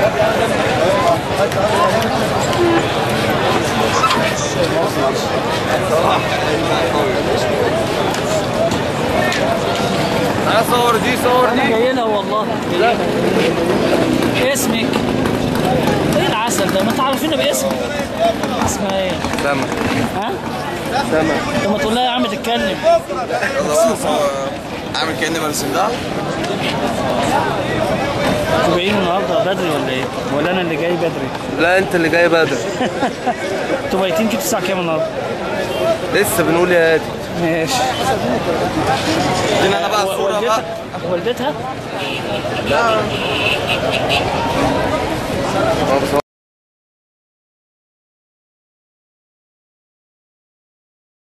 تعال صور دي صور انا دي جاي لها والله جاي لها. اسمك ايه العسل ده ما تعرفينا باسمك اسمها ايه سما ها سما لما تقول لها يا عم تتكلم عامل كاني برسم ده انتوا جايين النهارده بدري ولا ايه ولا انا اللي جاي بدري لا انت اللي جاي بدري انتوا بايتين كده الساعه كام النهارده لسه بنقول يا هادي ماشي ادينا انا بقى الصوره بقى والدتها والدتها اه بس